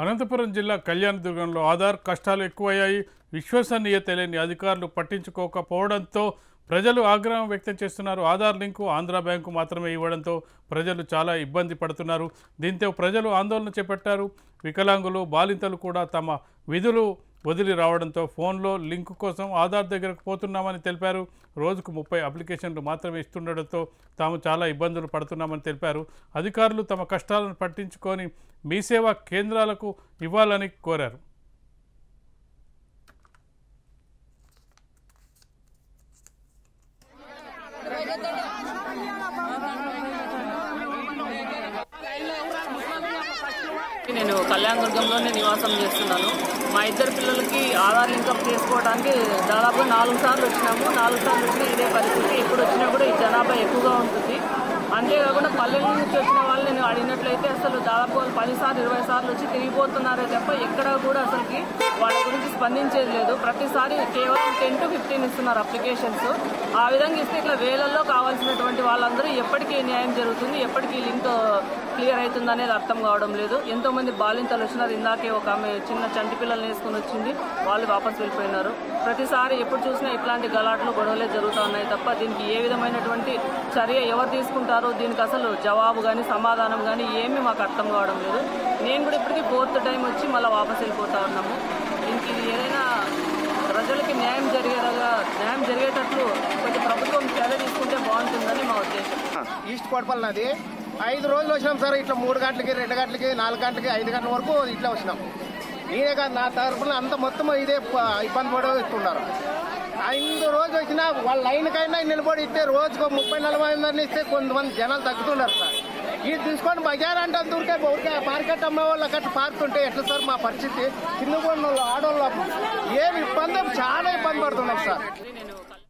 అనంతపురం జిల్లా కళ్యాణదుర్గంలో ఆధార్ కష్టాలు ఎక్కువయ్యాయి విశ్వసనీయత లేని అధికారులు పట్టించుకోకపోవడంతో ప్రజలు ఆగ్రహం వ్యక్తం చేస్తున్నారు ఆధార్ లింకు ఆంధ్ర బ్యాంకు మాత్రమే ఇవ్వడంతో ప్రజలు చాలా ఇబ్బంది పడుతున్నారు దీంతో ప్రజలు ఆందోళన చేపట్టారు వికలాంగులు బాలింతలు కూడా తమ విధులు వదిలి రావడంతో ఫోన్లో లింకు కోసం ఆధార్ దగ్గరకు పోతున్నామని తెలిపారు రోజుకు ముప్పై అప్లికేషన్లు మాత్రమే ఇస్తుండడంతో తాము చాలా ఇబ్బందులు పడుతున్నామని తెలిపారు అధికారులు తమ కష్టాలను పట్టించుకొని మీ సేవా కేంద్రాలకు ఇవ్వాలని కోరారు నేను కళ్యాణదుర్గంలోనే నివాసం చేస్తున్నాను మా ఇద్దరు పిల్లలకి ఆధార్ లింకప్ చేసుకోవడానికి దాదాపు నాలుగు సార్లు వచ్చినాము నాలుగు సార్లు వచ్చినా ఇదే పరిస్థితి ఎప్పుడు వచ్చినా కూడా ఈ జనాభా ఎక్కువగా ఉంటుంది అంతేకాకుండా పల్లెల నుంచి వచ్చిన వాళ్ళు నేను అడిగినట్లయితే అసలు దాదాపు వాళ్ళు పది సార్లు ఇరవై సార్లు వచ్చి తిరిగిపోతున్నారే తప్ప ఎక్కడ కూడా అసలుకి వాళ్ళ గురించి స్పందించేది లేదు ప్రతిసారి కేవలం టెన్ టు ఫిఫ్టీన్ ఇస్తున్నారు అప్లికేషన్స్ ఆ విధంగా ఇస్తే ఇట్లా వేలల్లో కావాల్సినటువంటి వాళ్ళందరూ ఎప్పటికీ న్యాయం జరుగుతుంది ఎప్పటికీ లింక్ క్లియర్ అవుతుంది అనేది అర్థం కావడం లేదు ఎంతో మంది బాలింతలు వచ్చినారు ఇందాకే ఒక ఆమె చిన్న చంటి పిల్లల్ని వేసుకుని వచ్చింది వాళ్ళు వాపస్ వెళ్ళిపోయినారు ప్రతిసారి ఎప్పుడు చూసినా ఇట్లాంటి గలాట్లు గొడవలే జరుగుతూ ఉన్నాయి తప్ప దీనికి ఏ విధమైనటువంటి చర్య ఎవరు తీసుకుంటారో దీనికి అసలు జవాబు కానీ సమాధానం కానీ ఏమీ మాకు అర్థం కావడం లేదు నేను కూడా ఇప్పటికీ ఫోర్త్ టైం వచ్చి మళ్ళీ వాపస్ వెళ్ళిపోతా ఉన్నాము దీనికి ఇది ఏదైనా ప్రజలకి న్యాయం జరిగేలాగా న్యాయం జరిగేటట్లు కొంచెం ప్రభుత్వం చర్య తీసుకుంటే బాగుంటుందని మా ఉద్దేశం ఈస్ట్ కోటపల్లి నది ఐదు రోజులు వచ్చినాం సార్ ఇట్లా మూడు గంటలకి రెండు గంటలకి నాలుగు గంటలకి ఐదు గంటల వరకు ఇట్లా వచ్చినాం నేనే కాదు నా తరఫున అంత మొత్తం ఇదే ప- ఇబ్బంది పడి ఇస్తున్నారు ఐదు రోజులు వచ్చినా వాళ్ళ లైన్కైనా నిలబడి ఇస్తే రోజుకు ముప్పై నలభై మందిని ఇస్తే కొంతమంది జనాలు తగ్గుతున్నారు సార్ ఇది తీసుకొని బజార్ అంటే దూరికే ఊరికే మార్కెట్ అమ్మే వాళ్ళు అక్కడ పారుతుంటే ఎట్లా సార్ మా పరిస్థితి కింద కొన్ని వాళ్ళు ఆడవాళ్ళు ఏమి ఇబ్బంది చాలా ఇబ్బంది పడుతున్నాం సార్ నేను